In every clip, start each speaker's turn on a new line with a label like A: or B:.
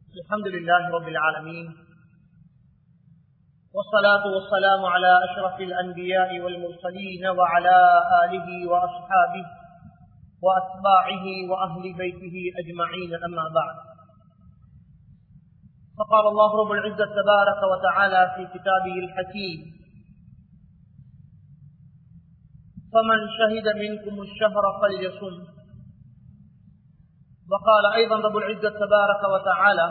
A: الحمد لله رب العالمين والصلاة والسلام على أشرف الأنبياء والمرسلين وعلى آله وأصحابه وأتباعه وأهل بيته أجمعين أما بعد فقال الله رب العزة تبارك وتعالى في كتابه الحكيم فمن شهد منكم الشهر فليصم وقال أيضا رب العزة تبارك وتعالى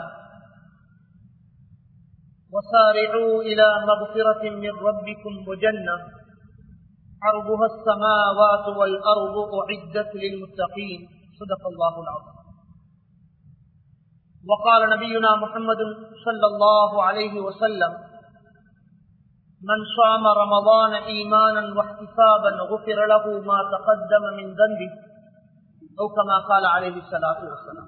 A: وسارعوا إلى مغفرة من ربكم وجنة عرضها السماوات والأرض أعدت للمتقين صدق الله العظيم وقال نبينا محمد صلى الله عليه وسلم من صام رمضان إيمانا واحتسابا غفر له ما تقدم من ذنبه أو كما قال عليه الصلاة والسلام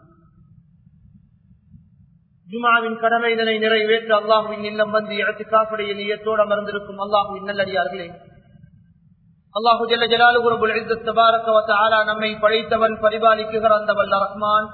A: ஜுமாவின் கடமை இதனை நிறைவேற்ற அல்லாஹுவின் இல்லம் வந்து இடத்து காப்படைய நீயத்தோடு அமர்ந்திருக்கும் அல்லாஹுவின் நல்லடியார்களே அல்லாஹு ஜல்ல ஜலாலு தபாரக நம்மை படைத்தவன் பரிபாலிக்குகிற அந்த வல்ல ரஹ்மான்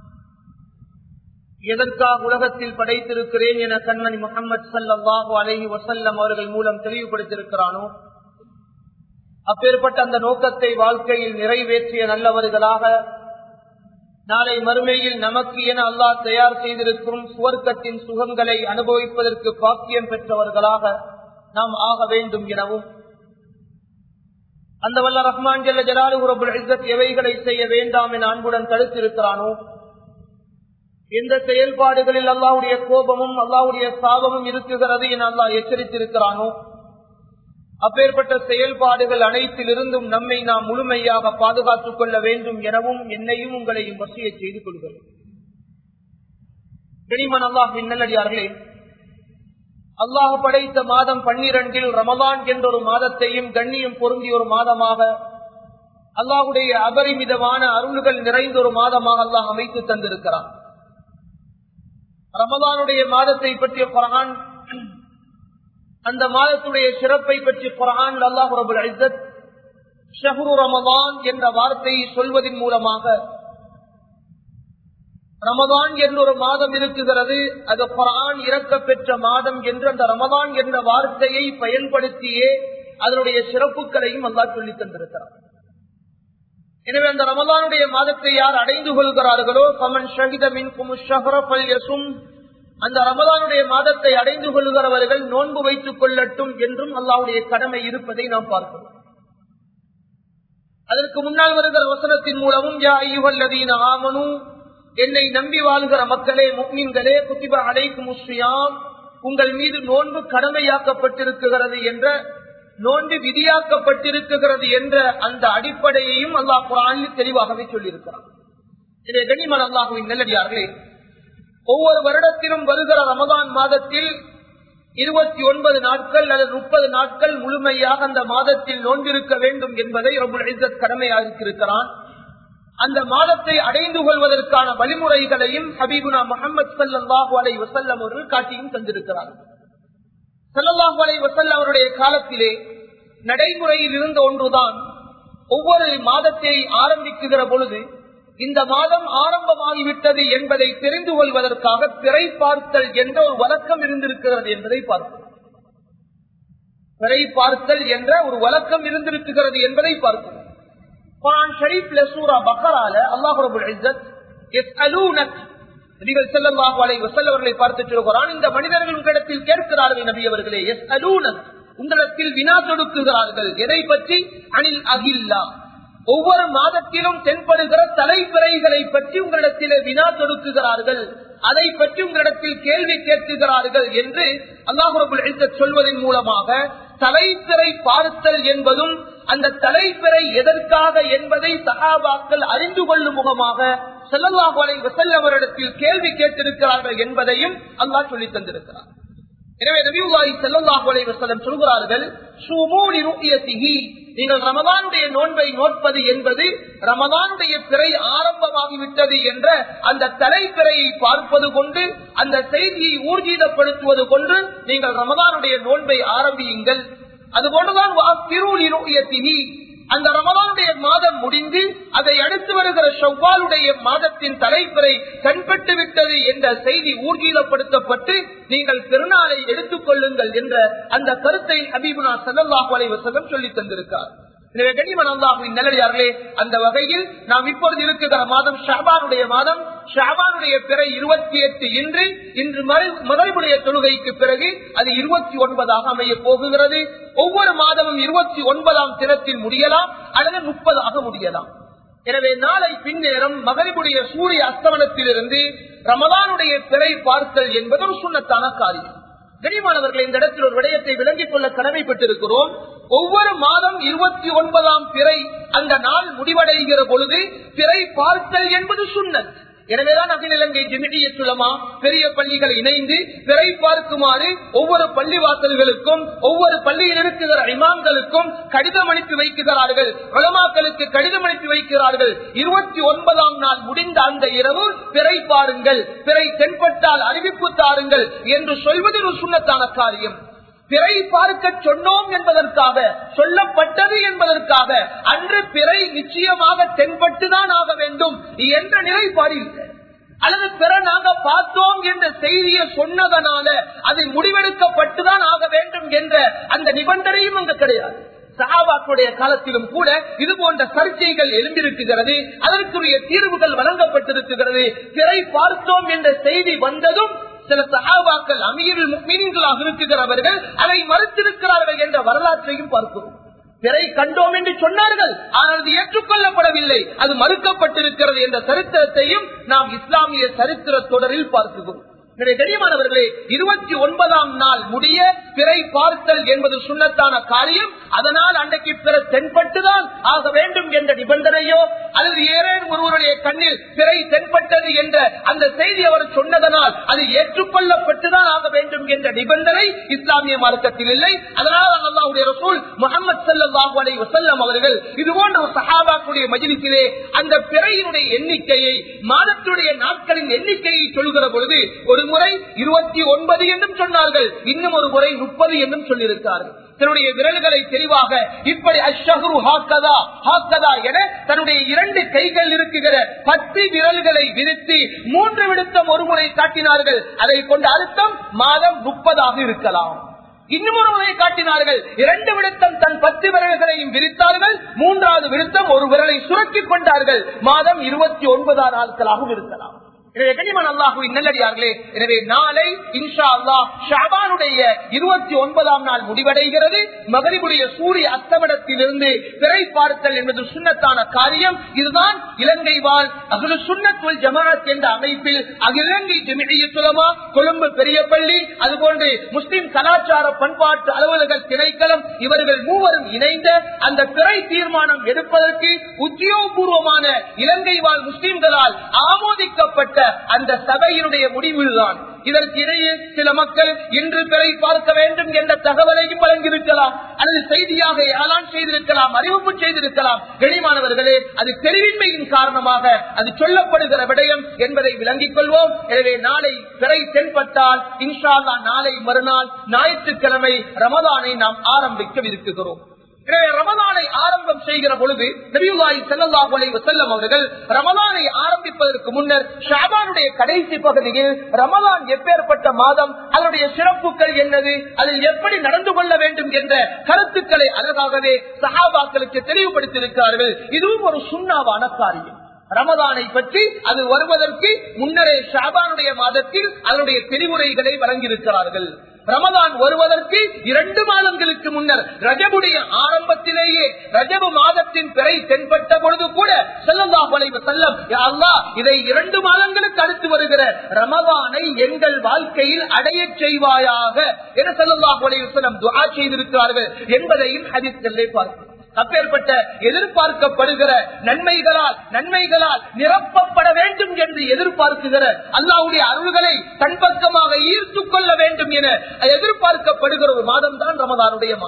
A: எதற்காக உலகத்தில் படைத்திருக்கிறேன் என கண்மணி முகமது சல்லாஹூ அலஹி வசல்லம் அவர்கள் மூலம் தெளிவுபடுத்தியிருக்கிறானோ அப்பேற்பட்ட அந்த நோக்கத்தை வாழ்க்கையில் நிறைவேற்றிய நல்லவர்களாக நாளை மறுமையில் நமக்கு என அல்லாஹ் தயார் செய்திருக்கும் சுவர்க்கத்தின் சுகங்களை அனுபவிப்பதற்கு பாக்கியம் பெற்றவர்களாக நாம் ஆக வேண்டும் எனவும் அந்த வல்ல ரஹ்மான் ஜல்ல ஜலாலு எவைகளை செய்ய வேண்டாம் என அன்புடன் தடுத்திருக்கிறானோ எந்த செயல்பாடுகளில் அல்லாவுடைய கோபமும் அல்லாவுடைய சாபமும் இருக்குகிறது என அல்லாஹ் எச்சரித்திருக்கிறானோ அப்பேற்பட்ட செயல்பாடுகள் அனைத்திலிருந்தும் நம்மை நாம் முழுமையாக பாதுகாத்துக் கொள்ள வேண்டும் எனவும் என்னையும் உங்களையும் வசிய செய்து கொள்கிறோம் கனிமன் அல்லாஹ் நல்லடியார்களே அல்லாஹ் படைத்த மாதம் பன்னிரண்டில் ரமதான் என்ற ஒரு மாதத்தையும் கண்ணியம் பொருந்திய ஒரு மாதமாக அல்லாஹுடைய அபரிமிதமான அருள்கள் நிறைந்த ஒரு மாதமாக அல்லாஹ் அமைத்து தந்திருக்கிறான் ரமதானுடைய மாதத்தை பற்றிய குரான் அந்த மாதத்துடைய சிறப்பை பற்றி குரான் அல்லாஹ் ரபுல் இசத் ஷஹ்ரு ரமதான் என்ற வார்த்தையை சொல்வதன் மூலமாக ரமதான் என்ற ஒரு மாதம் இருக்குகிறது அது குரான் இறக்க பெற்ற மாதம் என்று அந்த ரமதான் என்ற வார்த்தையை பயன்படுத்தியே அதனுடைய சிறப்புகளையும் அல்லா சொல்லி தந்திருக்கிறார் எனவே அந்த ரமதானுடைய மாதத்தை யார் அடைந்து கொள்கிறார்களோ கமன் ஷகிதமின் குமுஷம் அந்த ரமதானுடைய மாதத்தை அடைந்து கொள்கிறவர்கள் நோன்பு வைத்துக் கொள்ளட்டும் என்றும் அல்லாவுடைய கடமை இருப்பதை நாம் பார்க்கிறோம் அதற்கு முன்னால் வருகிற வசனத்தின் மூலமும் யா ஐயுகல்லதீன ஆமனு என்னை நம்பி வாழ்கிற மக்களே முக்மீன்களே குத்திபா அலைக்கு முஸ்ரியாம் உங்கள் மீது நோன்பு கடமையாக்கப்பட்டிருக்கிறது என்ற நோன்பு விதியாக்கப்பட்டிருக்கிறது என்ற அந்த அடிப்படையையும் அல்லாஹ் குரானில் தெளிவாகவே சொல்லியிருக்கிறார் இதை கனிமன் அல்லாஹுவின் நல்லடியார்களே ஒவ்வொரு வருடத்திலும் வருகிற ரமதான் மாதத்தில் இருபத்தி ஒன்பது நாட்கள் அல்லது முப்பது நாட்கள் முழுமையாக அந்த மாதத்தில் நோன்பிருக்க வேண்டும் என்பதை ரொம்ப கடமையாகிருக்கிறான் அந்த மாதத்தை அடைந்து கொள்வதற்கான வழிமுறைகளையும் ஹபீபுனா முகமது சல்லாஹூ அலை வசல்லம் அவர்கள் காட்டியும் தந்திருக்கிறார்கள் சல்லாஹூ அலை வசல்லம் அவருடைய காலத்திலே நடைமுறையில் இருந்த ஒன்றுதான் ஒவ்வொரு மாதத்தை ஆரம்பிக்குகிற பொழுது இந்த மாதம் ஆரம்பமாகிவிட்டது என்பதை தெரிந்து கொள்வதற்காக பிறை பார்த்தல் என்ற ஒரு வழக்கம் இருந்திருக்கிறது என்பதை பார்க்கிறோம் பிறை பார்த்தல் என்ற ஒரு வழக்கம் இருந்திருக்கிறது என்பதை பார்க்கிறோம் குரான் ஷரீப்ல சூரா பக்கரால அல்லாஹு இஸ்ஸத் யஸ்அலூனக் நபிகள் ஸல்லல்லாஹு அலைஹி வஸல்லம் அவர்களை பார்த்து சொல்கிறான் இந்த மனிதர்கள் உங்களிடத்தில் கேட்கிறார்கள் நபி அவர்களே யஸ்அலூனக் உங்களிடத்தில் வினா தொடுக்குகிறார்கள் எதை பற்றி அனில் அகில்லா ஒவ்வொரு மாதத்திலும் தென்படுகிற தலைப்பிறைகளை பற்றி உங்களிடத்தில் வினா தொடுக்குகிறார்கள் அதை பற்றி உங்களிடத்தில் கேள்வி கேட்குகிறார்கள் என்று அல்லாஹுரபுல் சொல்வதன் மூலமாக தலைப்பிறை பார்த்தல் என்பதும் அந்த தலைப்பிறை எதற்காக என்பதை சகாபாக்கள் அறிந்து கொள்ளும் முகமாக செல்லல்லாஹுலை வசல்லவரிடத்தில் கேள்வி கேட்டிருக்கிறார்கள் என்பதையும் அல்லாஹ் சொல்லி தந்திருக்கிறார் எனவே நபிவாரி செல்லல்லாஹுலை வசல்லம் சொல்கிறார்கள் நீங்கள் ரமதானுடைய நோன்பை நோட்பது என்பது ரமதானுடைய பிறை ஆரம்பமாகிவிட்டது என்ற அந்த தலைப்பிறையை பார்ப்பது கொண்டு அந்த செய்தியை ஊர்ஜிதப்படுத்துவது கொண்டு நீங்கள் ரமதானுடைய நோன்பை ஆரம்பியுங்கள் அதுபோன்றுதான் அந்த ரமலானுடைய மாதம் முடிந்து அதை அடுத்து வருகிற செவ்வாலுடைய மாதத்தின் தலைப்பிறை கண்பட்டு விட்டது என்ற செய்தி ஊர்ஜீலப்படுத்தப்பட்டு நீங்கள் பெருநாளை எடுத்துக் கொள்ளுங்கள் என்ற அந்த கருத்தை ஹபீபுனா சல்லாஹு அலை வசலம் சொல்லி தந்திருக்கார் எனவே கனிமன் அல்லாஹுவின் நல்லடியார்களே அந்த வகையில் நாம் இப்பொழுது இருக்கிற மாதம் ஷாபானுடைய மாதம் ஷாபானுடைய பிறை இருபத்தி எட்டு இன்று இன்று மறைவுடைய தொழுகைக்கு பிறகு அது இருபத்தி ஒன்பதாக அமைய போகுகிறது ஒவ்வொரு மாதமும் இருபத்தி ஒன்பதாம் தினத்தில் முடியலாம் அல்லது முப்பதாக முடியலாம் எனவே நாளை பின்னேரம் மகரிபுடைய சூரிய அஸ்தமனத்திலிருந்து ரமதானுடைய பிறை பார்த்தல் என்பது ஒரு சுண்ணத்தான காரியம் கனிமானவர்கள் இந்த இடத்தில் ஒரு விடயத்தை விளங்கிக் கொள்ள கடமைப்பட்டிருக்கிறோம் ஒவ்வொரு மாதம் இருபத்தி ஒன்பதாம் பிறை அந்த நாள் முடிவடைகிற பொழுது பிறை பார்த்தல் என்பது சுண்ணத் எனவேதான் அகில இலங்கை ஜெமிடிய சுலமா பெரிய பள்ளிகள் இணைந்து பிறை பார்க்குமாறு ஒவ்வொரு பள்ளி வாசல்களுக்கும் ஒவ்வொரு பள்ளியில் இருக்கிற இமாம்களுக்கும் கடிதம் அனுப்பி வைக்கிறார்கள் வளமாக்களுக்கு கடிதம் அனுப்பி வைக்கிறார்கள் இருபத்தி ஒன்பதாம் நாள் முடிந்த அந்த இரவு பிறை பாருங்கள் பிறை தென்பட்டால் அறிவிப்பு தாருங்கள் என்று சொல்வது ஒரு சுண்ணத்தான காரியம் பிறை பார்க்க சொன்னோம் என்பதற்காக சொல்லப்பட்டது என்பதற்காக அன்று பிறை நிச்சயமாக தென்பட்டுதான் ஆக வேண்டும் என்ற நிலைப்பாடு இல்லை அல்லது பிற நாங்க பார்த்தோம் என்ற செய்தியை சொன்னதனால அது முடிவெடுக்கப்பட்டுதான் ஆக வேண்டும் என்ற அந்த நிபந்தனையும் அங்கு கிடையாது சஹாபாக்களுடைய காலத்திலும் கூட இது போன்ற சர்ச்சைகள் எழுந்திருக்கிறது அதற்குரிய தீர்வுகள் வழங்கப்பட்டிருக்கிறது பிறை பார்த்தோம் என்ற செய்தி வந்ததும் சில சகாபாக்கள் அமீரில் மீன்களாக இருக்கிறவர்கள் அதை மறுத்திருக்கிறார்கள் என்ற வரலாற்றையும் பார்க்கிறோம் பிறை கண்டோம் என்று சொன்னார்கள் ஆனால் அது ஏற்றுக்கொள்ளப்படவில்லை அது மறுக்கப்பட்டிருக்கிறது என்ற சரித்திரத்தையும் நாம் இஸ்லாமிய சரித்திர தொடரில் பார்க்கிறோம் கனியமானவர்களே இருபத்தி ஒன்பதாம் நாள் முடிய பிறை பார்த்தல் என்பது சுண்ணத்தான காரியம் அதனால் அன்றைக்கு பிற தென்பட்டுதான் ஆக வேண்டும் என்ற நிபந்தனையோ அல்லது ஏறேன் ஒருவருடைய கண்ணில் பிறை தென்பட்டது என்ற அந்த செய்தி அவர் சொன்னதனால் அது ஏற்றுக்கொள்ளப்பட்டுதான் ஆக வேண்டும் என்ற நிபந்தனை இஸ்லாமிய மார்க்கத்தில் இல்லை அதனால் அல்லாவுடைய ரசூல் முகமது சல்லாஹூ அலை வசல்லம் அவர்கள் இது போன்ற சஹாபாக்குடைய மஜிலிசிலே அந்த பிறையினுடைய எண்ணிக்கையை மாதத்துடைய நாட்களின் எண்ணிக்கையை சொல்கிற பொழுது ஒரு முறை இருபத்தி ஒன்பது என்றும் சொன்னார்கள் இன்னும் ஒரு முறை முப்பது என்றும் சொல்லியிருக்கார்கள் தன்னுடைய விரல்களை தெளிவாக இப்படி அஷஹரு ஹாக்கதா ஹாக்கதா என தன்னுடைய இரண்டு கைகள் இருக்குகிற பத்து விரல்களை விரித்து மூன்று விடுத்தம் ஒரு முறை காட்டினார்கள் அதை கொண்ட அர்த்தம் மாதம் முப்பதாக இருக்கலாம் இன்னும் ஒரு முறை காட்டினார்கள் இரண்டு விடுத்தம் தன் பத்து விரல்களையும் விரித்தார்கள் மூன்றாவது விடுத்தம் ஒரு விரலை சுரக்கிக் கொண்டார்கள் மாதம் இருபத்தி ஒன்பதாம் நாட்களாகவும் இருக்கலாம் எனவே கனிமன் அல்லாஹுவின் நல்லடியார்களே எனவே நாளை இன்ஷா அல்லாஹ் ஷாபானுடைய இருபத்தி ஒன்பதாம் நாள் முடிவடைகிறது மகரிபுடைய சூரிய அஸ்தமனத்திலிருந்து பிறை பார்த்தல் என்பது சுண்ணத்தான காரியம் இதுதான் இலங்கை வாழ் அகல சுண்ணத்துவல் ஜமாத் என்ற அமைப்பில் அகிலங்கை ஜெமிடிய சுலமா கொழும்பு பெரிய பள்ளி அதுபோன்று முஸ்லிம் கலாச்சார பண்பாட்டு அலுவலக திணைக்களம் இவர்கள் மூவரும் இணைந்த அந்த பிறை தீர்மானம் எடுப்பதற்கு உத்தியோகபூர்வமான இலங்கை வாழ் முஸ்லிம்களால் ஆமோதிக்கப்பட்ட அந்த சபையினுடைய முடிவுதான் இதற்கிடையே சில மக்கள் இன்று பிறை பார்க்க வேண்டும் என்ற தகவலையும் வழங்கியிருக்கலாம் அல்லது செய்தியாக ஏலான் செய்திருக்கலாம் அறிவிப்பு செய்திருக்கலாம் வெளிமானவர்களே அது தெரிவின்மையின் காரணமாக அது சொல்லப்படுகிற விடயம் என்பதை விளங்கிக் கொள்வோம் எனவே நாளை பிறை தென்பட்டால் இன்ஷா நாளை மறுநாள் ஞாயிற்றுக்கிழமை ரமதானை நாம் ஆரம்பிக்கவிருக்கிறோம் எனவே ரமதானை ஆரம்பம் செய்கிற பொழுது நபியுல்லாஹி ஸல்லல்லாஹு அலைஹி வஸல்லம் அவர்கள் ரமதானை ஆரம்பிப்பதற்கு முன்னர் ஷாபானுடைய கடைசி பகுதியில் ரமதான் எப்பேற்பட்ட மாதம் அதனுடைய சிறப்புகள் என்னது அதில் எப்படி நடந்து கொள்ள வேண்டும் என்ற கருத்துக்களை அழகாகவே சஹாபாக்களுக்கு தெளிவுபடுத்தியிருக்கிறார்கள் இதுவும் ஒரு சுண்ணாவான காரியம் ரமதானை பற்றி அது வருவதற்கு முன்னரே ஷாபானுடைய மாதத்தில் அதனுடைய தெரிவுரைகளை வழங்கியிருக்கிறார்கள் ரமதான் வருவதற்கு இரண்டு மாதங்களுக்கு முன்னர் ரஜபுடைய ஆரம்பத்திலேயே ரஜபு மாதத்தின் பிறை தென்பட்ட பொழுது கூட செல்லல்லா வளைவு செல்லம் அல்லா இதை இரண்டு மாதங்களுக்கு அடுத்து வருகிற ரமதானை எங்கள் வாழ்க்கையில் அடைய செய்வாயாக என செல்லல்லா வளைவு செல்லம் துவா செய்திருக்கிறார்கள் என்பதையும் ஹதிஸ்களே பார்க்கிறோம் அப்பேற்பட்ட எதிர்பார்க்கப்படுகிற நன்மைகளால் நன்மைகளால் நிரப்பப்பட வேண்டும் என்று எதிர்பார்க்குகிற அல்லாவுடைய அருள்களை தன்பக்கமாக ஈர்த்து கொள்ள வேண்டும் என எதிர்பார்க்கப்படுகிற ஒரு மாதம் தான் ரமதானுடைய மாதம்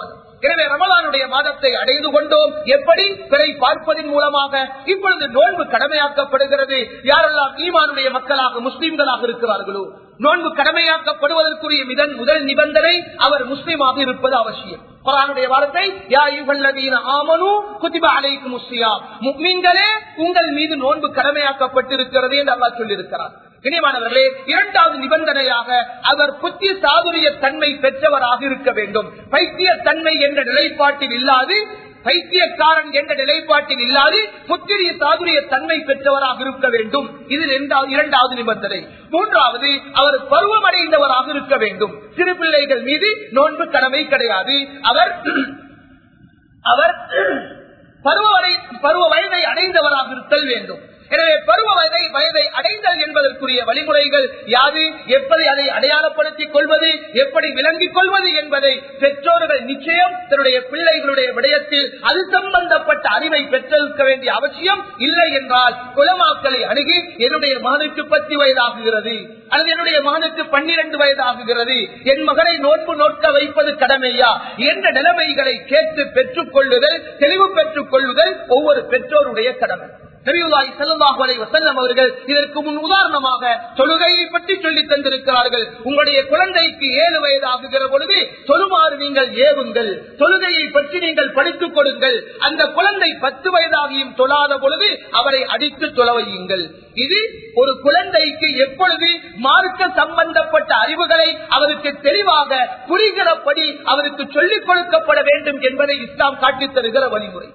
A: எனவே ரமலானுடைய மாதத்தை அடைந்து கொண்டோம் எப்படி பிறை பார்ப்பதன் மூலமாக இப்பொழுது நோன்பு கடமையாக்கப்படுகிறது யாரெல்லாம் ஈமானுடைய மக்களாக முஸ்லிம்களாக இருக்கிறார்களோ நோன்பு கடமையாக்கப்படுவதற்குரிய மிதன் முதல் நிபந்தனை அவர் முஸ்லிமாக இருப்பது அவசியம் குரானுடைய வார்த்தை யா யுகல்லதீன ஆமனு குதிப அலைக்கும் முக்மீன்களே உங்கள் மீது நோன்பு கடமையாக்கப்பட்டிருக்கிறது என்று அல்லாஹ் சொல்லியிருக்கிறார் இனிமானவர்களே இரண்டாவது நிபந்தனையாக அவர் புத்தி சாதுரிய தன்மை பெற்றவராக இருக்க வேண்டும் பைத்திய தன்மை என்ற நிலைப்பாட்டில் இல்லாது பைத்தியக்காரன் என்ற நிலைப்பாட்டில் இல்லாது புத்திரிய சாதுரிய தன்மை பெற்றவராக இருக்க வேண்டும் இது இரண்டாவது நிபந்தனை மூன்றாவது அவர் பருவமடைந்தவராக இருக்க வேண்டும் சிறு பிள்ளைகள் மீது நோன்பு கடமை கிடையாது அவர் அவர் பருவ பருவ வயதை அடைந்தவராக இருத்தல் வேண்டும் எனவே பருவ வயதை வயதை அடைந்தல் என்பதற்குரிய வழிமுறைகள் யாது எப்படி அதை அடையாளப்படுத்திக் கொள்வது எப்படி விளங்கிக் கொள்வது என்பதை பெற்றோர்கள் நிச்சயம் தன்னுடைய பிள்ளைகளுடைய விடயத்தில் அது சம்பந்தப்பட்ட அறிவை பெற்றிருக்க வேண்டிய அவசியம் இல்லை என்றால் குலமாக்களை அணுகி என்னுடைய மகனுக்கு பத்து வயதாகுகிறது அல்லது என்னுடைய மகனுக்கு பன்னிரண்டு வயதாகுகிறது என் மகனை நோன்பு நோக்க வைப்பது கடமையா என்ற நிலைமைகளை கேட்டு பெற்றுக் கொள்ளுதல் தெளிவு பெற்றுக் கொள்ளுதல் ஒவ்வொரு பெற்றோருடைய கடமை நபியுல்லாஹி ஸல்லல்லாஹு அலைஹி வஸல்லம் அவர்கள் இதற்கு முன் உதாரணமாக தொழுகையை பற்றி சொல்லி தந்திருக்கிறார்கள் உங்களுடைய குழந்தைக்கு ஏழு வயது ஆகுகிற பொழுது தொழுமாறு நீங்கள் ஏவுங்கள் தொழுகையை பற்றி நீங்கள் படித்துக் கொடுங்கள் அந்த குழந்தை பத்து வயதாகியும் தொழாத பொழுது அவரை அடித்து தொலையுங்கள் இது ஒரு குழந்தைக்கு எப்பொழுது மார்க்க சம்பந்தப்பட்ட அறிவுகளை அவருக்கு தெளிவாக புரிகிறபடி அவருக்கு சொல்லிக் கொடுக்கப்பட வேண்டும் என்பதை இஸ்லாம் காட்டித் தருகிற வழிமுறை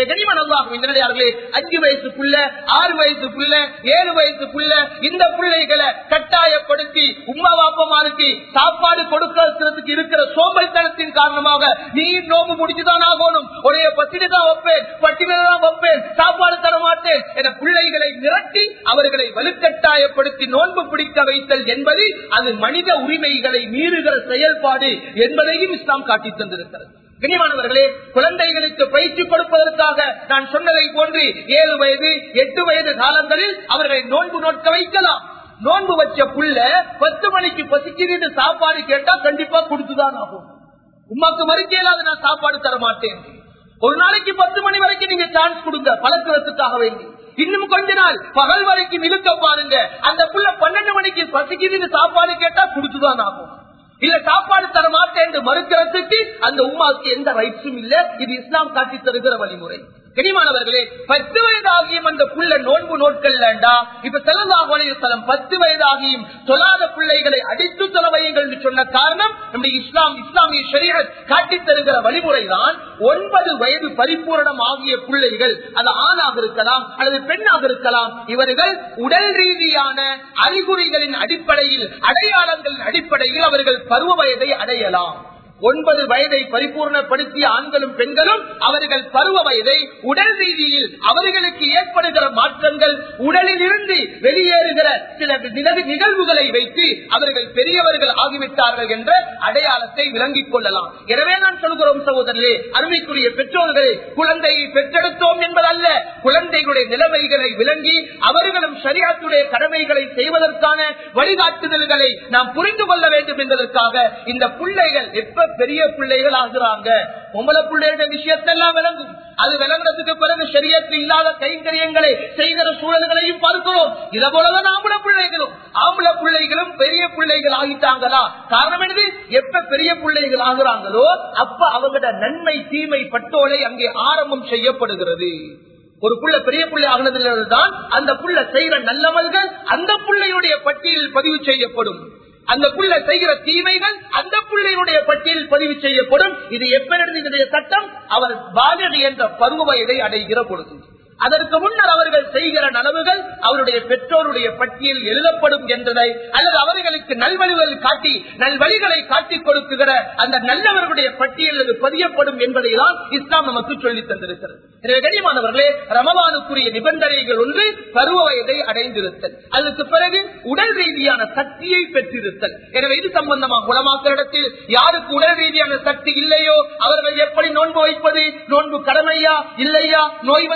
A: கனிமனே அஞ்சு வயசுக்குள்ள ஆறு வயசுக்குள்ள ஏழு வயசுக்குள்ள இந்த பிள்ளைகளை கட்டாயப்படுத்தி உமா வாப்பமாருக்கு சாப்பாடு கொடுக்கிறதுக்கு இருக்கிற சோம்பல்தனத்தின் காரணமாக நீ நோம்பு முடிச்சுதான் ஆகணும் ஒரே பத்தினி தான் வைப்பேன் பட்டினி தான் வைப்பேன் சாப்பாடு தர மாட்டேன் என பிள்ளைகளை மிரட்டி அவர்களை வலுக்கட்டாயப்படுத்தி நோன்பு பிடிக்க வைத்தல் என்பது அது மனித உரிமைகளை மீறுகிற செயல்பாடு என்பதையும் இஸ்லாம் காட்டி தந்திருக்கிறது கனிமானவர்களே குழந்தைகளுக்கு பயிற்சி கொடுப்பதற்காக நான் சொன்னதை போன்று ஏழு வயது எட்டு வயது காலங்களில் அவர்களை நோன்பு நோக்க வைக்கலாம் நோன்பு வச்ச புள்ள பத்து மணிக்கு பசிக்கிறது சாப்பாடு கேட்டா கண்டிப்பா கொடுத்துதான் ஆகும் உமாக்கு மறுக்கையிலாத நான் சாப்பாடு தர மாட்டேன் ஒரு நாளைக்கு பத்து மணி வரைக்கும் நீங்க சான்ஸ் கொடுங்க பழக்கிறதுக்காக வேண்டி இன்னும் கொஞ்ச நாள் பகல் வரைக்கும் இழுக்க பாருங்க அந்த புள்ள பன்னெண்டு மணிக்கு பசிக்குதுன்னு சாப்பாடு கேட்டா கொடுத்துதான் ஆகும் இல்ல சாப்பாடு தர மாட்டேன் என்று மறுக்கிறதுக்கு அந்த உமாவுக்கு எந்த ரைட்ஸும் இல்ல இது இஸ்லாம் காட்டி தருகிற வழிமுறை கனிமானவர்களே பத்து வயதாகியும் அந்த புள்ள நோன்பு நோட்கள்லண்டா இப்ப செலவாகலம் பத்து வயதாகியும் தொழாத பிள்ளைகளை அடித்து தொலைவையுங்கள் சொன்ன காரணம் நம்முடைய இஸ்லாம் இஸ்லாமிய ஷரியத் காட்டி தருகிற வழிமுறைதான் ஒன்பது வயது பரிபூரணம் ஆகிய பிள்ளைகள் அது ஆணாக இருக்கலாம் அல்லது பெண்ணாக இருக்கலாம் இவர்கள் உடல் ரீதியான அறிகுறிகளின் அடிப்படையில் அடையாளங்களின் அடிப்படையில் அவர்கள் பருவ வயதை அடையலாம் ஒன்பது வயதை பரிபூர்ணப்படுத்திய ஆண்களும் பெண்களும் அவர்கள் பருவ வயதை உடல் ரீதியில் அவர்களுக்கு ஏற்படுகிற மாற்றங்கள் உடலில் இருந்து வெளியேறுகிற சில நிகழ்வுகளை வைத்து அவர்கள் பெரியவர்கள் ஆகிவிட்டார்கள் என்ற அடையாளத்தை விளங்கிக் கொள்ளலாம் எனவே நான் சொல்கிறோம் சகோதரே அருமைக்குரிய பெற்றோர்களே குழந்தையை பெற்றெடுத்தோம் என்பதல்ல குழந்தைகளுடைய நிலைமைகளை விளங்கி அவர்களும் சரியாத்துடைய கடமைகளை செய்வதற்கான வழிகாட்டுதல்களை நாம் புரிந்து கொள்ள வேண்டும் என்பதற்காக இந்த பிள்ளைகள் எப்ப பெரிய பிள்ளைகள் ஆகுறாங்க பொம்பளை பிள்ளைகளுடைய விஷயத்தெல்லாம் விளங்கும் அது விளங்குறதுக்கு பிறகு சரியத்தில் இல்லாத கைங்கரியங்களை செய்கிற சூழல்களையும் பார்க்கிறோம் இதை போலதான் ஆம்பளை பிள்ளைகளும் ஆம்பளை பிள்ளைகளும் பெரிய பிள்ளைகள் ஆகிட்டாங்களா காரணம் என்னது எப்ப பெரிய பிள்ளைகள் ஆகுறாங்களோ அப்ப அவங்களோட நன்மை தீமை பட்டோலை அங்கே ஆரம்பம் செய்யப்படுகிறது ஒரு புள்ள பெரிய புள்ளை ஆகினதுதான் அந்த புள்ள செய்கிற நல்லவர்கள் அந்த பிள்ளையுடைய பட்டியலில் பதிவு செய்யப்படும் அந்த புள்ள செய்கிற தீமைகள் அந்த பிள்ளையுடைய பட்டியலில் பதிவு செய்யப்படும் இது எப்ப சட்டம் அவர் பாலகி என்ற பருவ வயதை அடைகிற பொழுது அதற்கு முன்னர் அவர்கள் செய்கிற நனவுகள் அவருடைய பெற்றோருடைய பட்டியல் எழுதப்படும் என்றதை அல்லது அவர்களுக்கு நல்வழிகள் காட்டி நல்வழிகளை காட்டிக் கொடுக்குகிற அந்த நல்லவர்களுடைய பட்டியல் அது பதியப்படும் என்பதை தான் இஸ்லாம் நமக்கு சொல்லித் தந்திருக்கிறது எனவே கனிமானவர்களே ரமவானுக்குரிய நிபந்தனைகள் ஒன்று பருவ வயதை அடைந்திருத்தல் அதுக்கு பிறகு உடல் ரீதியான சக்தியை பெற்றிருத்தல் எனவே இது சம்பந்தமாக குணமாக்களிடத்தில் யாருக்கு உடல் ரீதியான சக்தி இல்லையோ அவர்கள் எப்படி நோன்பு வைப்பது நோன்பு கடமையா இல்லையா நோய் வந்து விட்டால்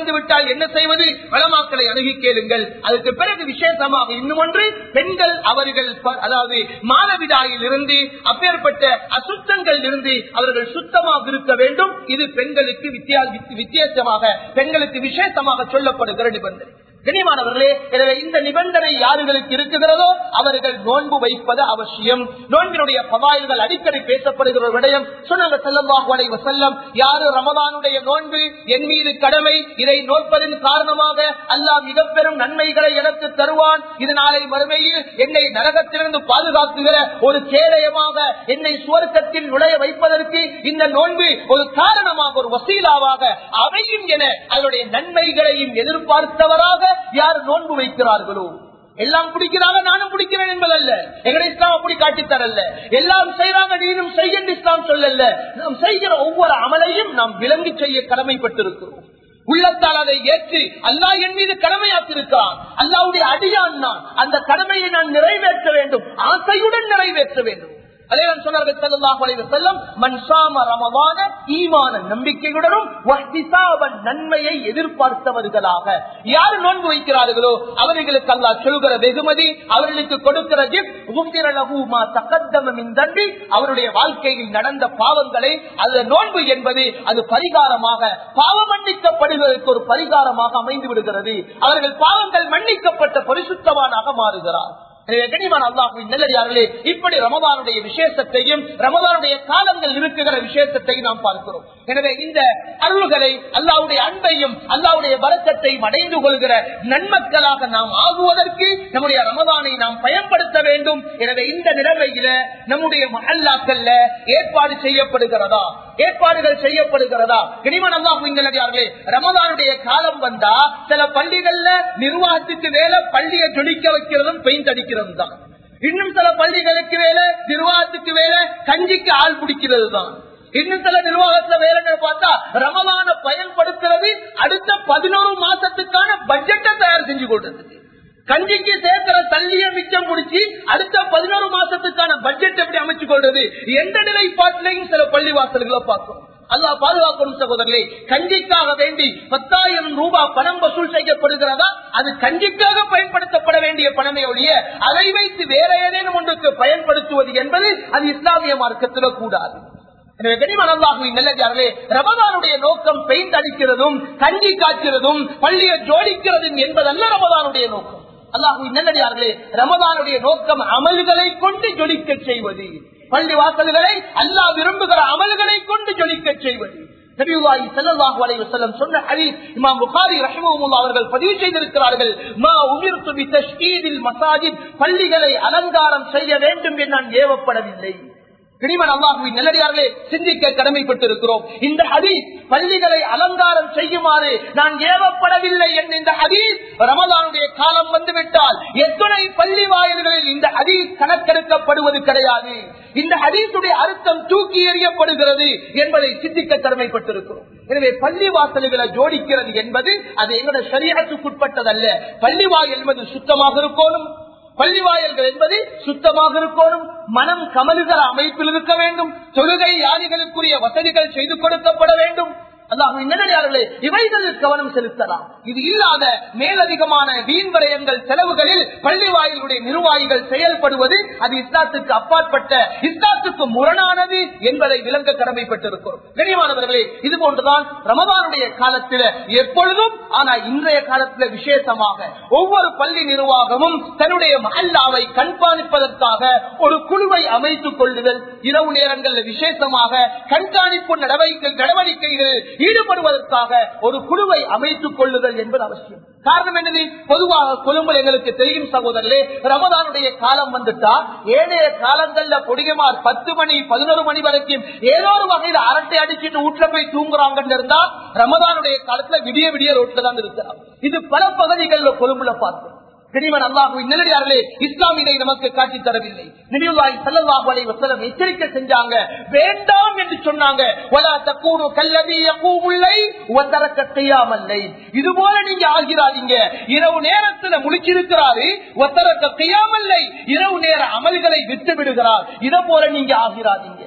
A: என்றால் என்ன செய்வது வளமாக்களை அணுகி கேளுங்கள் அதுக்கு பிறகு விசேஷமாக இன்னும் ஒன்று பெண்கள் அவர்கள் ப- அதாவது மாதவிடாயில் இருந்து அப்பேற்பட்ட அசுத்தங்கள் இருந்து அவர்கள் சுத்தமாக இருக்க வேண்டும் இது பெண்களுக்கு வித்தியா- வித்தியாசமாக பெண்களுக்கு விசேஷமாக சொல்லப்படுகிற நிபந்தனை கனிமானவர்களே எனவே இந்த நிபந்தனை யாருகளுக்கு இருக்குகிறதோ அவர்கள் நோன்பு வைப்பது அவசியம் நோன்பினுடைய பவாயில்கள் அடிக்கடி பேசப்படுகிற ஒரு விடயம் சொன்னாங்க செல்லமாக வளைவ செல்லம் யாரு ரமதானுடைய நோன்பு என் மீது கடமை இதை நோற்பதன் காரணமாக அல்லாஹ் மிக பெரும் நன்மைகளை எனக்கு தருவான் இது நாளை மறுமையில் என்னை நரகத்திலிருந்து பாதுகாக்குகிற ஒரு கேடயமாக என்னை சுவர்க்கத்தில் நுழைய வைப்பதற்கு இந்த நோன்பு ஒரு காரணமாக ஒரு வசீலாவாக அவையும் என அதனுடைய நன்மைகளையும் எதிர்பார்த்தவராக யார் நோன்பு வைக்கிறார்களோ எல்லாம் பிடிக்கிறாங்க நானும் பிடிக்கிறேன் என்பதல்ல எங்களை இஸ்லாம் அப்படி காட்டித்தரல்ல எல்லாம் செய்யறாங்க நீனும் செய்ய இஸ்லாம் சொல்லல நாம் செய்கிற ஒவ்வொரு அமலையும் நாம் விளங்கி செய்ய கடமைப்பட்டிருக்கிறோம் உள்ளத்தால் அதை ஏற்று அல்லாஹ் என் மீது கடமையாக்கிருக்கான் அல்லாவுடைய அடியான் நான் அந்த கடமையை நான் நிறைவேற்ற வேண்டும் ஆசையுடன் நிறைவேற்ற வேண்டும் அதே நான் சொன்னார்கள் ஸல்லல்லாஹு அலைஹி வஸல்லம் மன் ஸாம ரமலான ஈமான நம்பிக்கையுடனும் வஹ்திசாபன் நன்மையை எதிர்பார்த்தவர்களாக யார் நோன்பு வைக்கிறார்களோ அவர்களுக்கு அல்லாஹ் சொல்கிற வெகுமதி அவர்களுக்கு கொடுக்கிற gift, உஃபிர லஹு மா தகத்தம மின் தன்பி அவருடைய வாழ்க்கையில் நடந்த பாவங்களை அது நோன்பு என்பது அது பரிகாரமாக பாவம் மன்னிக்கப்படுவதற்கு ஒரு பரிகாரமாக அமைந்து விடுகிறது அவர்கள் பாவங்கள் மன்னிக்கப்பட்ட பரிசுத்தவானாக மாறுகிறார் எனவே கனிவான அல்லாஹுவின் நல்லடியார்களே இப்படி ரமதானுடைய விசேஷத்தையும் ரமதானுடைய காலங்கள் இருக்குகிற விசேஷத்தையும் நாம் பார்க்கிறோம் எனவே இந்த அருள்களை அல்லாவுடைய அன்பையும் அல்லாவுடைய வரக்கத்தையும் அடைந்து கொள்கிற நன்மக்களாக நாம் ஆகுவதற்கு நம்முடைய ரமதானை நாம் பயன்படுத்த வேண்டும் எனவே இந்த நிலைமையில நம்முடைய மஹல்லாக்கள்ல ஏற்பாடு செய்யப்படுகிறதா ஏற்பாடுகள் செய்யப்படுகிறதா கனிமன் அல்லாஹுவின் நல்லடியார்களே ரமதானுடைய காலம் வந்தா சில பள்ளிகள்ல நிர்வாகத்துக்கு வேலை பள்ளியை ஜொலிக்க வைக்கிறதும் பெயிண்ட் அடிக்கிறது தான் இன்னும் சில பள்ளிகளுக்கு வேலை நிர்வாகத்துக்கு வேலை கஞ்சிக்கு ஆள் பிடிக்கிறது தான் இன்னும் சில நிர்வாகத்துல வேலை பார்த்தா ரமலான பயன்படுத்துறது அடுத்த பதினோரு மாசத்துக்கான பட்ஜெட்டை தயார் செஞ்சு கொண்டிருக்கு கஞ்சிக்கு சேர்க்கிற தள்ளிய மிச்சம் முடிச்சு அடுத்த பதினோரு மாசத்துக்கான பட்ஜெட் எப்படி அமைச்சு கொள்றது எந்த நிலைப்பாட்டிலையும் சில பள்ளி வாசல்களை பார்க்கிறோம் அல்லா பாதுகாக்கணும் சகோதரர்களே கஞ்சிக்காக வேண்டி பத்தாயிரம் ரூபாய் பணம் வசூல் செய்யப்படுகிறதா அது கஞ்சிக்காக பயன்படுத்தப்பட வேண்டிய பணமே ஒழிய அதை வைத்து வேற ஏதேனும் ஒன்றுக்கு பயன்படுத்துவது என்பது அது இஸ்லாமிய மார்க்கத்தில் கூடாது எனவே கனிமனல்லாஹுவின் நல்லதார்களே ரமதானுடைய நோக்கம் பெயிண்ட் அடிக்கிறதும் கஞ்சி காய்க்கிறதும் பள்ளியை ஜோடிக்கிறதும் என்பதல்ல ரமதானுடைய நோக்கம் அல்லாஹுவின் நல்லடியார்களே ரமதானுடைய நோக்கம் அமல்களை கொண்டு ஜொலிக்க செய்வது பள்ளி வாசல்களை அல்லாஹ் விரும்புகிற அமல்களை கொண்டு ஜொலிக்க செய்வது நபியுல்லாஹி ஸல்லல்லாஹு அலைஹி வஸல்லம் சொன்ன ஹதீஸ் இமாம் புகாரி ரஹ்மஹுல்லாஹ் அவர்கள் பதிவு செய்திருக்கிறார்கள் மா உமிர்து பி தஷ்கீதில் மசாஜித் பள்ளிகளை அலங்காரம் செய்ய வேண்டும் என்று நான் ஏவப்படவில்லை கிரிமன் அல்லாஹுவின் நல்லடியார்களே சிந்திக்க கடமைப்பட்டிருக்கிறோம் இந்த ஹதீஸ் பள்ளிகளை அலங்காரம் செய்யுமாறு நான் ஏவப்படவில்லை என்ற இந்த ஹதீஸ் ரமதானுடைய காலம் வந்துவிட்டால் எத்தனை பள்ளி வாயில்களில் இந்த ஹதீஸ் கணக்கெடுக்கப்படுவது கிடையாது இந்த ஹதீஸுடைய அர்த்தம் தூக்கி எறியப்படுகிறது என்பதை சிந்திக்க கடமைப்பட்டிருக்கிறோம் எனவே பள்ளி வாசல்களை ஜோடிக்கிறது என்பது அது எங்களுடைய சரீரத்துக்குட்பட்டதல்ல பள்ளி வாயில் என்பது சுத்தமாக இருக்கணும் பள்ளிவாயல்கள் என்பது சுத்தமாக இருக்கணும் மனம் கமலுகிற அமைப்பில் இருக்க வேண்டும் தொழுகை யாரிகளுக்குரிய வசதிகள் செய்து கொடுக்கப்பட வேண்டும் அல்லாஹ் நல்லடியார்களே இவைகளில் கவனம் செலுத்தலாம் இது இல்லாத மேலதிகமான வீண் விரயங்கள் செலவுகளில் பள்ளி வாயிலுடைய நிர்வாகிகள் செயல்படுவது அது இஸ்லாத்துக்கு அப்பாற்பட்ட இஸ்லாத்துக்கு முரணானது என்பதை விளங்க கடமைப்பட்டிருக்கிறோம் கனியமானவர்களே இது போன்றுதான் ரமதானுடைய காலத்தில் எப்பொழுதும் ஆனா இன்றைய காலத்தில் விசேஷமாக ஒவ்வொரு பள்ளி நிர்வாகமும் தன்னுடைய மல்லாவை கண்காணிப்பதற்காக ஒரு குழுவை அமைத்துக் கொள்ளுதல் இரவு நேரங்களில் விசேஷமாக கண்காணிப்பு நடவடிக்கை நடவடிக்கைகளில் ஈடுபடுவதற்காக ஒரு குழுவை அமைத்துக் கொள்ளுதல் என்பது அவசியம் காரணம் என்னது பொதுவாக கொழும்புல எங்களுக்கு தெரியும் சகோதரர்களே ரமதானுடைய காலம் வந்துட்டா ஏழைய காலங்கள்ல பொடியமார் பத்து மணி பதினோரு மணி வரைக்கும் ஏதோ ஒரு வகையில அரட்டை அடிச்சுட்டு வீட்டுல போய் தூங்குறாங்கன்னு இருந்தா ரமதானுடைய காலத்துல விடிய விடிய ரோட்ல தான் இருக்கிறார் இது பல பகுதிகளில் கொழும்புல பார்த்தோம் கனிவன் அல்லாஹு நல்லடியார்களே இஸ்லாம் இதை நமக்கு காட்டி தரவில்லை நினைவாய் செல்லல்லாஹு அலைஹி வஸல்லம் எச்சரிக்கை செஞ்சாங்க வேண்டாம் என்று சொன்னாங்க வலா தக்கூனு கல்லதி யகூமுல்லை வதரக்க கையாமல்லை இது போல நீங்க ஆகிறாதீங்க இரவு நேரத்துல முழிச்சிருக்கிறாரு ஒத்தரக்க கையாமல்லை இரவு நேர அமல்களை விட்டு விடுகிறார் இதை போல நீங்க ஆகிறாதீங்க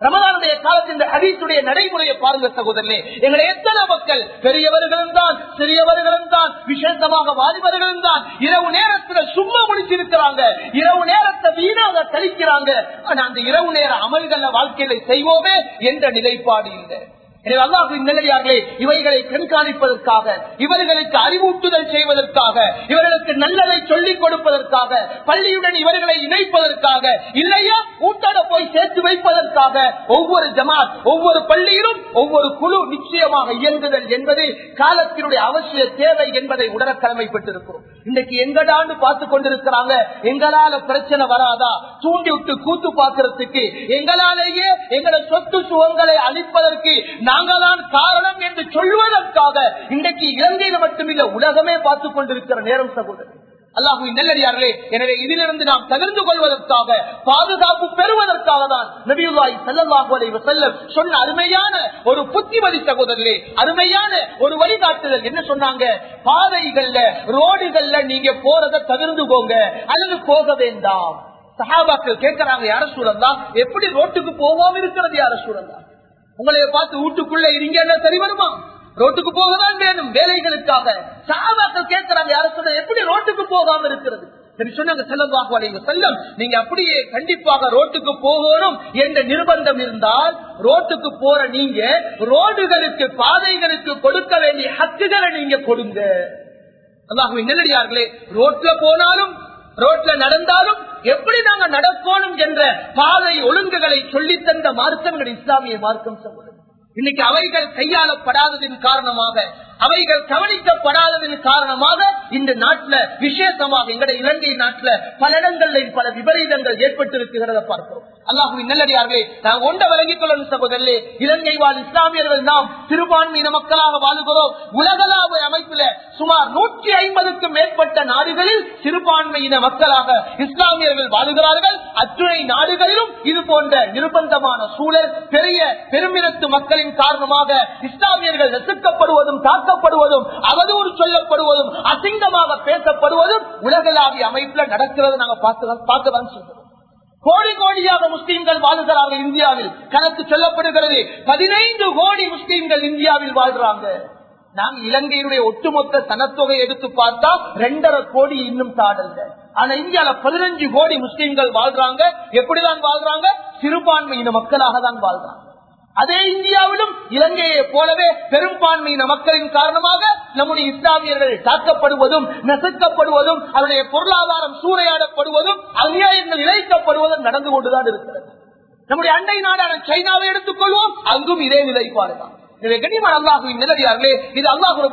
A: ரமதானுடைய காலத்தில் இந்த ஹதீசுடைய நடைமுறையை பாருங்க சகோதரனே எங்களை எத்தனை மக்கள் பெரியவர்களும் தான் சிறியவர்களும் தான் விசேஷமாக வாலிபர்களும் தான் இரவு நேரத்துல சும்மா முடிச்சிருக்கிறாங்க இரவு நேரத்தை வீணாக கழிக்கிறாங்க ஆனா அந்த இரவு நேர அமல்கள வாழ்க்கையில செய்வோமே என்ற நிலைப்பாடு இல்லை எனவே அல்லாஹின் நிலையார்களே இவைகளை கண்காணிப்பதற்காக இவர்களுக்கு அறிவூட்டுதல் செய்வதற்காக இவர்களுக்கு நல்லதை சொல்லிக் கொடுப்பதற்காக பள்ளியுடன் இவர்களை இணைப்பதற்காக இல்லையா ஊட்டாட போய் சேர்த்து வைப்பதற்காக ஒவ்வொரு ஜமாத் ஒவ்வொரு பள்ளியிலும் ஒவ்வொரு குழு நிச்சயமாக இயங்குதல் என்பது காலத்தினுடைய அவசிய தேவை என்பதை உணர கடமைப்பட்டிருக்கிறோம் இன்னைக்கு எங்கடாண்டு பார்த்து கொண்டிருக்கிறாங்க எங்களால பிரச்சனை வராதா தூண்டி விட்டு கூத்து பார்க்கறதுக்கு எங்களாலேயே எங்களை சொத்து சுகங்களை அளிப்பதற்கு நாங்கள்தான் காரணம் என்று சொல்வதற்காக இன்றைக்கு இலங்கையில மட்டுமில்ல உலகமே பார்த்து கொண்டிருக்கிற நேரம் சகோதரர் அல்லாஹு நல்லடியார்களே எனவே இதிலிருந்து நாம் தகர்ந்து கொள்வதற்காக பாதுகாப்பு பெறுவதற்காக தான் நபியுல்லாய் செல்லல்லாஹு அலைஹி வஸல்லம் சொன்ன அருமையான ஒரு புத்திமதி சகோதரர்களே அருமையான ஒரு வழிகாட்டுதல் என்ன சொன்னாங்க பாதைகள்ல ரோடுகள்ல நீங்க போறத தவிர்ந்து போங்க அல்லது போக வேண்டாம் சஹாபாக்கள் கேட்கிறாங்க யார சூழல்லா எப்படி ரோட்டுக்கு போகாம இருக்கிறது யார சூழல்லா உங்களை பார்த்து வீட்டுக்குள்ள இருங்க என்ன சரி வருமா ரோட்டுக்கு போகதான் வேணும் வேலைகளுக்காக சாபாக்கள் கேட்கிறாங்க யார சொல்ல எப்படி ரோட்டுக்கு போகாம இருக்கிறது சரி சொன்னாங்க செல்லவாக அலைவ செல்லம் நீங்க அப்படியே கண்டிப்பாக ரோட்டுக்கு போகணும் என்ற நிர்பந்தம் இருந்தால் ரோட்டுக்கு போற நீங்க ரோடுகளுக்கு பாதைகளுக்கு கொடுக்க வேண்டிய ஹக்குகளை நீங்க கொடுங்க அல்லாஹுவின் நெல்லடியார்களே ரோட்ல போனாலும் ரோட்ல நடந்தாலும் எப்படி நாங்க நடக்கணும் என்ற பாதை ஒழுங்குகளை சொல்லித்தந்த மார்க்கங்கள் இஸ்லாமிய மார்க்கம் சொல்வது இன்னைக்கு அவைகள் கையாளப்படாததின் காரணமாக அவைகள் கவனிக்கப்படாததின் காரணமாக இந்த நாட்டுல விசேஷமாக எங்களுடைய இலங்கை நாட்டுல பல இடங்களில் பல விபரீதங்கள் ஏற்பட்டிருக்கிறத பார்க்கிறோம் அல்லாஹுவின் நல்லடியார்களே நாம் ஒன்றை விளங்கிக் கொள்ளணும் சகோதரே இலங்கை வாழ் இஸ்லாமியர்கள் நாம் சிறுபான்மையின மக்களாக வாழுகிறோம் உலகளாவிய அமைப்பில சுமார் நூற்றி ஐம்பதுக்கும் மேற்பட்ட நாடுகளில் சிறுபான்மையின மக்களாக இஸ்லாமியர்கள் வாழுகிறார்கள் அத்துணை நாடுகளிலும் இது போன்ற நிர்பந்தமான சூழல் பெரிய பெருமினத்து மக்களின் காரணமாக இஸ்லாமியர்கள் நெசுக்கப்படுவதும் தாக்கப்படுவதும் அவதூறு சொல்லப்படுவதும் அசிங்கமாக பேசப்படுவதும் உலகளாவிய அமைப்புல நடக்கிறது நாங்க பார்த்து பார்க்கதான் சொல்றோம் கோடி கோடியாக முஸ்லீம்கள் வாழுகிறார்கள் இந்தியாவில் கணக்கு சொல்லப்படுகிறது பதினைந்து கோடி முஸ்லீம்கள் இந்தியாவில் வாழ்றாங்க நாங்க இலங்கையினுடைய ஒட்டுமொத்த சனத்தொகை எடுத்து பார்த்தா ரெண்டரை கோடி இன்னும் தாடல்ல ஆனா இந்தியால பதினஞ்சு கோடி முஸ்லீம்கள் வாழ்றாங்க எப்படிதான் வாழ்றாங்க சிறுபான்மையின மக்களாக தான் வாழ்றாங்க அதே இந்தியாவிலும் இலங்கையை போலவே பெரும்பான்மையின மக்களின் காரணமாக நம்முடைய இஸ்லாமியர்கள் தாக்கப்படுவதும் நசுக்கப்படுவதும் அவருடைய பொருளாதாரம் சூறையாடப்படுவதும் அநியாயங்கள் இழைக்கப்படுவதும் நடந்து கொண்டுதான் இருக்கிறது நம்முடைய அண்டை நாடான சைனாவை எடுத்துக்கொள்வோம் அங்கும் இதே நிலைப்பாடுதான் எனவே கனிமன் அல்லாஹுவின் நிலடியார்களே இது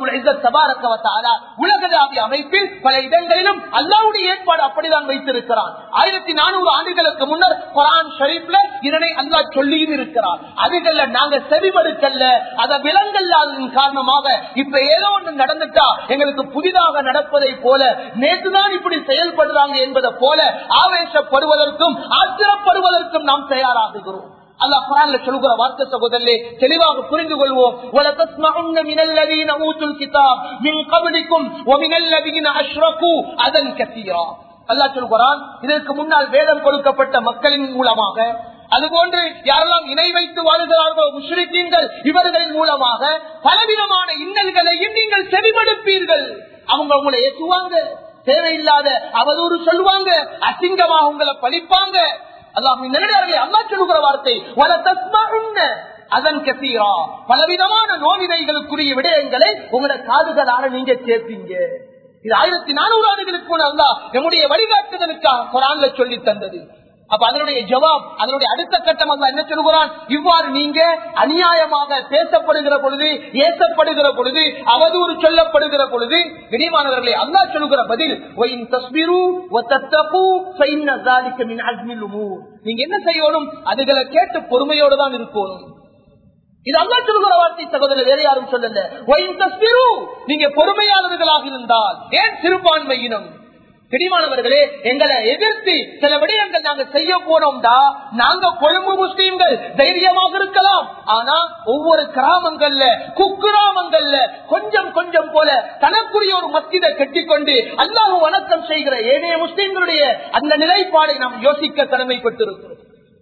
A: அல்லாஹு உலகளாவிய அமைப்பில் பல இடங்களிலும் அல்லாவுடைய ஏற்பாடு அப்படிதான் வைத்திருக்கிறான் ஆயிரத்தி நானூறு ஆண்டுகளுக்கு முன்னர் குரான் ஷரீப்ல இதனை அல்லா சொல்லியும் இருக்கிறார் அதுகள்ல நாங்க செவிமடுக்கல்ல அதை விலங்கல்லாததன் காரணமாக இப்ப ஏதோ ஒன்று நடந்துட்டா எங்களுக்கு புதிதாக நடப்பதை போல நேற்றுதான் இப்படி செயல்படுறாங்க என்பதை போல ஆவேசப்படுவதற்கும் ஆத்திரப்படுவதற்கும் நாம் தயாராகுகிறோம் அல்லாஹ் குரான்ல சொல்லுகிற வார்த்தை சகோதரே தெளிவாக புரிந்து கொள்வோம் وَلَتَسْمَعُنَّ مِنَ الَّذِينَ أُوتُوا الْكِتَابَ مِنْ قَبْلِكُمْ وَمِنَ الَّذِينَ أَشْرَكُوا أَذًى كَثِيرًا அல்லாஹ் சொல்கிறான் இதற்கு முன்னால் வேதம் கொடுக்கப்பட்ட மக்களின் மூலமாக அதுபோன்று யாரெல்லாம் இணை வைத்து வாழ்கிறார்களோ முஸ்லிம்கள் இவர்களின் மூலமாக பலவிதமான இன்னல்களையும் நீங்கள் செவிமடுப்பீர்கள் அவங்க உங்களை ஏற்றுவாங்க தேவையில்லாத அவதூறு சொல்லுவாங்க அசிங்கமாக உங்களை பழிப்பாங்க அல்லாஹின் நேரடியார்களே அல்லா சொல்லுகிற வார்த்தை வல தஸ்மஉன்ன அதன் கசீரா பலவிதமான நோவினைகளுக்குரிய விடயங்களை உங்களோட காதுகளால நீங்க சேர்ப்பீங்க இது ஆயிரத்தி நானூறு ஆண்டுகளுக்கு முன் அல்லா நம்முடைய வழிகாட்டுதலுக்காக குரான்ல சொல்லி தந்தது அப்ப அதனுடைய ஜவாப் அதனுடைய அடுத்த கட்டம் அல்ல என்ன சொல்கிறான் இவ்வாறு நீங்க அநியாயமாக பேசப்படுகிற பொழுது ஏசப்படுகிற பொழுது அவதூறு சொல்லப்படுகிற பொழுது விரிவானவர்களை அல்லா சொல்லுகிற பதில் நீங்க என்ன செய்யணும் அதுகளை கேட்டு பொறுமையோடு தான் இருக்கணும் இது அல்லா சொல்லுகிற வார்த்தை சகோதரர் வேற யாரும் சொல்லல நீங்க பொறுமையானவர்களாக இருந்தால் ஏன் சிறுபான்மையினம் பிடிமானவர்களே எங்களை எதிர்த்து சில விடயங்கள் நாங்க செய்ய போனோம்டா நாங்க கொழும்பு முஸ்லீம்கள் தைரியமாக இருக்கலாம் ஆனா ஒவ்வொரு கிராமங்கள்ல குக்கிராமங்கள்ல கொஞ்சம் கொஞ்சம் போல தனக்குரிய ஒரு மஸ்திதை கட்டிக்கொண்டு அல்லாஹ் வணக்கம் செய்கிற ஏனைய முஸ்லீம்களுடைய அந்த நிலைப்பாடை நாம் யோசிக்க கடமைப்பட்டிருக்கிறோம்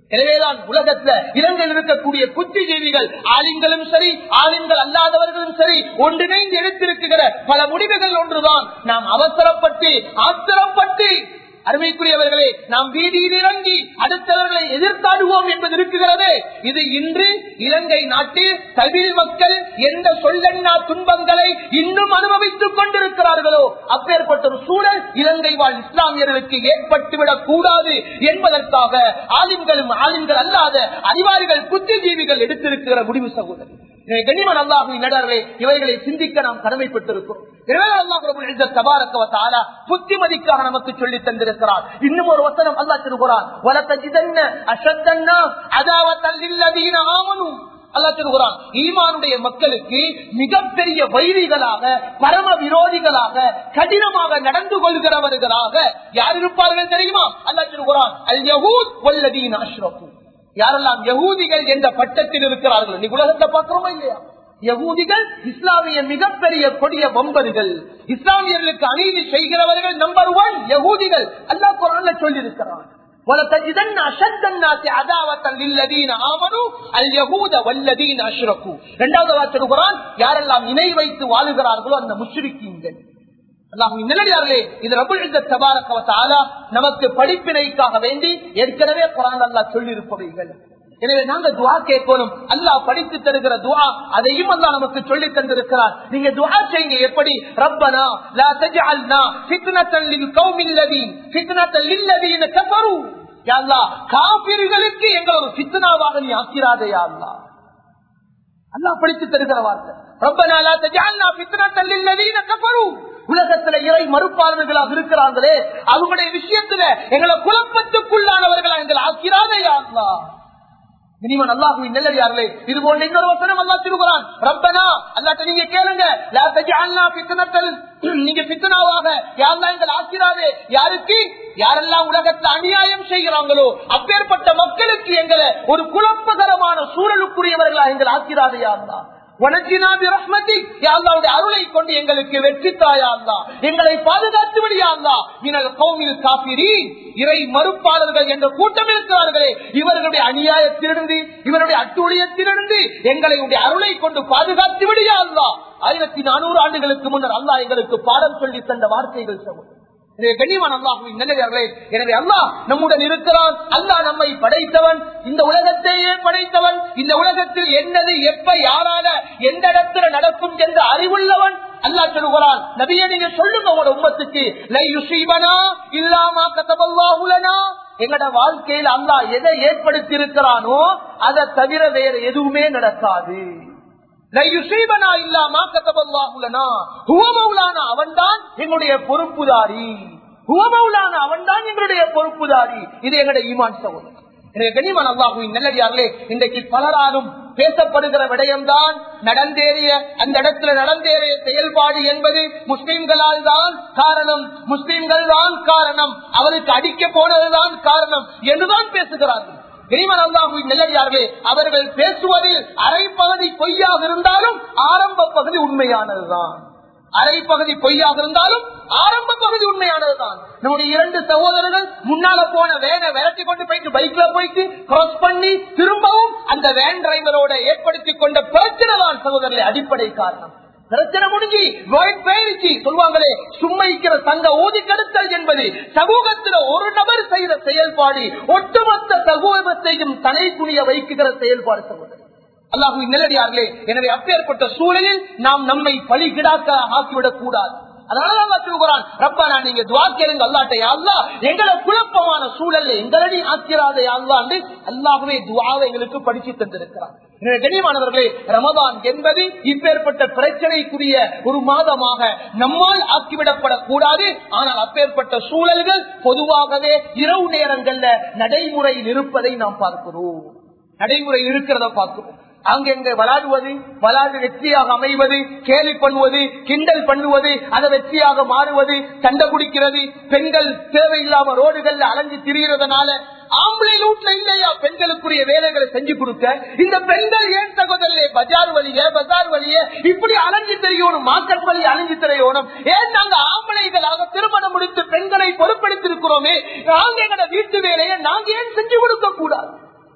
A: எனவேதான் உலகத்துல இலங்கையில் இருக்கக்கூடிய புத்திஜீவிகள் ஆளுங்களும் சரி ஆளுங்கள் அல்லாதவர்களும் சரி ஒன்றிணைந்து எடுத்திருக்கிற பல முடிவுகள் ஒன்றுதான் நாம் அவசரப்பட்டு ஆத்திரப்பட்டு அருமைக்குரியவர்களே நாம் வீதியில் இறங்கி அடுத்தவர்களை எதிர்த்தாடுவோம் என்பது இருக்கிறது இது இன்று இலங்கை நாட்டில் தமிழ் மக்கள் எந்த சொல்லண்ணா துன்பங்களை இன்னும் அனுபவித்துக் கொண்டிருக்கிறார்களோ அப்பேற்பட்ட ஒரு சூழல் இலங்கை வாழ் இஸ்லாமியர்களுக்கு ஏற்பட்டுவிடக் கூடாது என்பதற்காக ஆலிம்களும் ஆலிம்கள் அல்லாத அறிவாளிகள் புத்திஜீவிகள் எடுத்திருக்கிற முடிவு சகோதரர் கனிமன் அல்லாஹு நடர்களே இவைகளை சிந்திக்க நாம் கடமைப்பட்டிருக்கிறோம் எனவே அல்லாஹ் தபாரக்கவத்தாலா புத்திமதிக்காக நமக்கு சொல்லி தந்திருக்கிறார் இன்னும் ஒரு வசனம் அல்லா திருக்குறான் வளர்த்தன அசத்தன்னா அதாவத்தல்லதீன ஆமனும் அல்லா சொல்கிறான் ஈமானுடைய மக்களுக்கு மிகப்பெரிய வைரிகளாக பரம விரோதிகளாக கடினமாக நடந்து கொள்கிறவர்களாக யார் இருப்பார்கள் தெரியுமா அல்லா சொல்கிறான் அல் யஹூத் வல்லதீன் அஷ்ரஃபு யாரெல்லாம் யகூதிகள் என்ற பட்டத்தில் இருக்கிறார்கள் நீ உலகத்தை பார்க்கிறோமா இல்லையா யகூதிகள் இஸ்லாமிய மிகப்பெரிய கொடிய வம்பர்கள் இஸ்லாமியர்களுக்கு அநீதி செய்கிறவர்கள் நம்பர் ஒன் யகூதிகள் அல்லா குரான்ல சொல்லி இருக்கிறான் ولتجدن اشد الناس عداوه للذين امنوا اليهود والذين اشركوا இரண்டாவது வார்த்தை குர்ஆன் யாரெல்லாம் இணை வைத்து வாழுகிறார்களோ அந்த முஷ்ரிக்கீன்கள் அல்லாஹுவின் நிலையார்களே இது ரபுல் இஸ்ஸத் தபாரக வ தஆலா நமக்கு படிப்பினைக்காக வேண்டி ஏற்கனவே குர்ஆன் அல்லாஹ் சொல்லி இருப்பவைகள் எனவே நாங்க துவா கேட்கணும் அல்லாஹ் படித்து தருகிற துவா அதையும் அல்லாஹ் நமக்கு சொல்லி தந்திருக்கிறார் நீங்க துவா செய்யுங்க எப்படி ரப்பனா லா தஜஅல்னா ஃபித்னத்தன் லில் கௌமில் லதீன் ஃபித்னத்தன் லில் லதீன கஃபரு யா அல்லாஹ் காபிர்களுக்கு எங்களை ஒரு ஃபித்னாவாக நீ ஆக்கிராதே யா அல்லாஹ் அல்லாஹ் படித்து தருகிற வார்த்தை ரப்பனா லா தஜஅல்னா ஃபித்னத்தன் லில் லதீன கஃபரு உலகத்துல இறை மறுப்பாளர்களாக இருக்கிறார்களே அவங்களுடைய விஷயத்துல எங்களை குழப்பத்துக்குள்ளானவர்களா எங்களை ஆக்கிறாதே யா அல்லாஹ் இனிவன் அல்லாஹுவின் நெல்லடியார்களே இது போன்ற இன்னொரு வசனம் அல்லா திருக்குறான் ரப்பனா அல்லாட்ட நீங்க கேளுங்க லா தஜஅல்னா ஃபித்னத்தல் நீங்க பித்தனாவாக யாரெல்லாம் எங்கள் ஆக்கிறாதே யாருக்கு யாரெல்லாம் உலகத்துல அநியாயம் செய்கிறாங்களோ அப்பேற்பட்ட மக்களுக்கு எங்களை ஒரு குழப்பகரமான சூழலுக்குரியவர்களா எங்கள் ஆக்கிறாதே யாருந்தா அருளை கொண்டு எங்களுக்கு வெற்றி தாயா எங்களை பாதுகாத்து விடியாந்தா இனல் கௌமில் காப்பிரி இறை மறுப்பாளர்கள் என்ற கூட்டம் இருக்கிறார்களே இவர்களுடைய அநியாயத்திலிருந்து இவருடைய அட்டுழியத்திலிருந்து எங்களை அருளை கொண்டு பாதுகாத்து விடியாந்தா ஆயிரத்தி நானூறு ஆண்டுகளுக்கு முன்னர் அல்லா எங்களுக்கு பாடம் சொல்லி தந்த வார்த்தைகள் சொல்லும் எனவே அல்லாஹ் நம்முடன் இருக்கிறான் அல்லாஹ் நம்மை படைத்தவன் இந்த உலகத்தையே படைத்தவன் இந்த உலகத்தில் என்னது எப்ப யாரால எந்த இடத்துல நடக்கும் என்ற அறிவுள்ளவன் அல்லாஹ் சொல்லுகிறான் நபிய நீங்க சொல்லுங்க உங்களோட உம்மத்துக்கு இல்லாம கதபல்லாஹுலனா எங்கட வாழ்க்கையில் அல்லாஹ் எதை ஏற்படுத்தி இருக்கிறானோ அதை தவிர வேற எதுவுமே நடக்காது அவன் தான் எங்களுடைய பொறுப்புதாரி அவன் தான் எங்களுடைய பொறுப்புதாரி இது எங்களுடைய ஈமான் சகோதரர் கனிமன் அல்லாஹுவின் நல்லடியார்களே இன்றைக்கு பலராலும் பேசப்படுகிற விடயம்தான் நடந்தேறிய அந்த இடத்துல நடந்தேறிய செயல்பாடு என்பது முஸ்லிம்களால் தான் காரணம் முஸ்லிம்கள் தான் காரணம் அவருக்கு அடிக்க போனதுதான் காரணம் என்றுதான் பேசுகிறார்கள் கனிமன் அல்லாஹுவின் நல்லடியார்களே அவர்கள் பேசுவதில் அரை பகுதி பொய்யாக இருந்தாலும் ஆரம்ப பகுதி உண்மையானதுதான் அரை பகுதி பொய்யாக இருந்தாலும் ஆரம்ப பகுதி உண்மையானதுதான் நம்முடைய இரண்டு சகோதரர்கள் முன்னால போன வேனை விரட்டி கொண்டு போயிட்டு பைக்ல போயிட்டு கிராஸ் பண்ணி திரும்பவும் அந்த வேன் டிரைவரோட ஏற்படுத்தி கொண்ட பிரச்சனை தான் சகோதரர்களை அடிப்படை காரணம் பிரச்சனை முடிஞ்சு போயிடுச்சு சொல்லுவாங்களே சும்மைக்கிற தங்க ஊதி கெடுத்தல் என்பது சமூகத்தில் ஒரு நபர் செய்த செயல்பாடு ஒட்டுமொத்த சமூகத்தையும் தலை குனிய வைக்குகிற செயல்பாடு சகோதரர் அல்லாஹு நிலடியார்களே எனவே அப்பேற்பட்ட சூழலில் நாம் நம்மை பலிகிடாக்க ஆக்கிவிடக் கூடாது அதனாலதான் சொல்கிறான் ரப்பா நான் நீங்க துவா கேளுங்க அல்லாட்டை அல்லா எங்களை குழப்பமான சூழல்ல எங்களடி ஆக்கிறாதே அல்லாண்டு அல்லாகவே துவாவை எங்களுக்கு படிச்சு தந்திருக்கிறான் கண்ணியமானவர்களே ரமதான் என்பது இப்பேற்பட்ட பிரச்சனைக்குரிய ஒரு மாதமாக நம்மால் ஆக்கிவிடப்படக்கூடாது ஆனால் அப்பேற்பட்ட சூழல்கள் பொதுவாகவே இரவு நேரங்கள்ல நடைமுறையில் இருப்பதை நாம் பார்க்கிறோம் நடைமுறை இருக்கிறத பார்க்கிறோம் அங்கெங்க விளாடுவது விளாடு வெற்றியாக அமைவது கேலி பண்ணுவது கிண்டல் பண்ணுவது அதை வெற்றியாக மாறுவது சண்டை குடிக்கிறது பெண்கள் தேவையில்லாம ரோடுகள்ல அலைஞ்சு திரிகிறதுனால ஆம்பளை வீட்டுல இல்லையா பெண்களுக்குரிய வேலைகளை செஞ்சு கொடுக்க இந்த பெண்கள் ஏன் சகோதரே பஜார் வழிய பஜார் வழிய இப்படி அலைஞ்சு தெரியணும் மார்க்கெட் வழி அலைஞ்சு தெரியணும் ஏன் நாங்க ஆம்பளைகளாக திருமணம் முடித்து பெண்களை பொறுப்படுத்திருக்கிறோமே நாங்க எங்களோட வீட்டு வேலையை நாங்க ஏன் செஞ்சு கொடுக்க கூடாது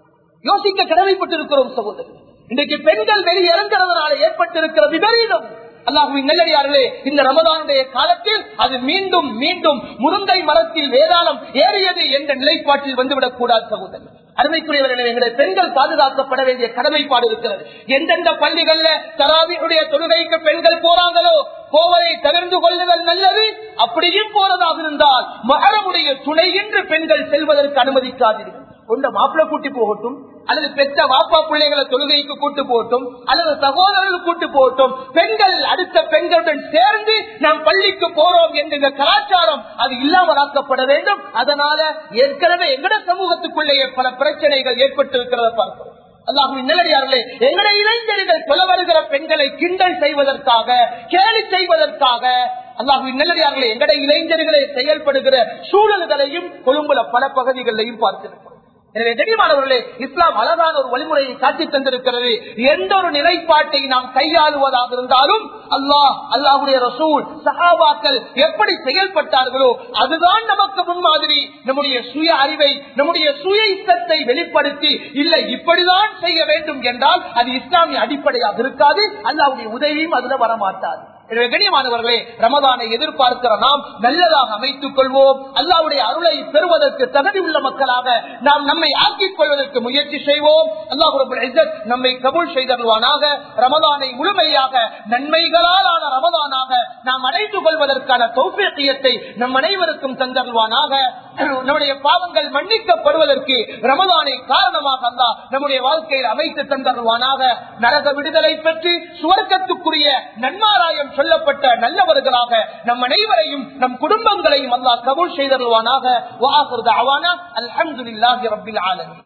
A: யோசிக்க கடமைப்பட்டிருக்கிறோம் சகோதரர் இன்றைக்கு பெண்கள் வெளியிறங்கிறதுனால ஏற்பட்டிருக்கிற விபரீதம் அல்லாஹுவின் நல்லடியார்களே இந்த ரமதானுடைய காலத்தில் அது மீண்டும் மீண்டும் முருங்கை மரத்தில் வேதாளம் ஏறியது என்ற நிலைப்பாட்டில் வந்துவிடக் கூடாது சகோதரர் அருமைக்குரியவர்களே எங்களுடைய பெண்கள் பாதுகாக்கப்பட வேண்டிய கடமைப்பாடு இருக்கிறது எந்தெந்த பள்ளிகள்ல தராவியுடைய தொழுகைக்கு பெண்கள் போறாங்களோ போவதை தவிர்த்து கொள்ளுதல் நல்லது அப்படியும் போறதாக இருந்தால் மகரமுடைய துணையின்றி பெண்கள் செல்வதற்கு அனுமதிக்காதீர்கள் கொண்ட மாப்பிள்ள கூட்டி போகட்டும் அல்லது பெற்ற வாப்பா பிள்ளைகளை தொழுகைக்கு கூட்டு போகட்டும் அல்லது சகோதரர்கள் கூட்டு போகட்டும் பெண்கள் அடுத்த பெண்களுடன் சேர்ந்து நாம் பள்ளிக்கு போறோம் என்ற இந்த கலாச்சாரம் அது இல்லாமலாக்கப்பட வேண்டும் அதனால ஏற்கனவே எங்கட சமூகத்துக்குள்ளேயே பல பிரச்சனைகள் ஏற்பட்டிருக்கிறத பார்க்கிறோம் அல்லாஹுவின் நல்லடியார்களே எங்களுடைய இளைஞர்கள் கொல வருகிற பெண்களை கிண்டல் செய்வதற்காக கேலி செய்வதற்காக அல்லாஹுவின் நல்லடியார்களே எங்களுடைய இளைஞர்களை செயல்படுகிற சூழல்களையும் கொழும்புல பல பகுதிகளிலையும் பார்த்திருக்கிறோம் எனவே தெரியுமானவர்களே இஸ்லாம் அழகான ஒரு வழிமுறையை காட்டி தந்திருக்கிறது எந்த ஒரு நிலைப்பாட்டை நாம் கையாளுவதாக இருந்தாலும் அல்லாஹ் அல்லாஹுடைய ரசூல் சஹாபாக்கள் எப்படி செயல்பட்டார்களோ அதுதான் நமக்கு முன்மாதிரி நம்முடைய சுய அறிவை நம்முடைய சுய இஷ்டத்தை வெளிப்படுத்தி இல்லை இப்படிதான் செய்ய வேண்டும் என்றால் அது இஸ்லாமிய அடிப்படையாக இருக்காது அல்லாவுடைய உதவியும் அதுல வரமாட்டாது எனவே கண்ணியமானவர்களே ரமதானை எதிர்பார்க்கிற நாம் நல்லதாக அமைத்துக் கொள்வோம் அல்லாவுடைய அருளை பெறுவதற்கு தகுதி உள்ள மக்களாக நாம் நம்மை ஆக்கிக் கொள்வதற்கு முயற்சி செய்வோம் அல்லாஹ் நம்மை கபூல் செய்தருவானாக ரமதானை முழுமையாக நன்மைகளால் ஆன ரமதானாக நாம் அடைந்து கொள்வதற்கான தௌபியத்தை நம் அனைவருக்கும் தந்தருவானாக நம்முடைய பாவங்கள் மன்னிக்கப்படுவதற்கு ரமதானை காரணமாக அல்லா நம்முடைய வாழ்க்கையில் அமைத்து தந்தருவானாக நரக விடுதலை பெற்று சுவர்க்கத்துக்குரிய நன்மாராயம் சொல்லப்பட்ட நல்லவர்களாக நம் அனைவரையும் நம் குடும்பங்களையும் அல்லாஹ் கபூல் செய்தருவானாக அல்ஹம்துலில்லாஹி ரப்பில் ஆலமீன்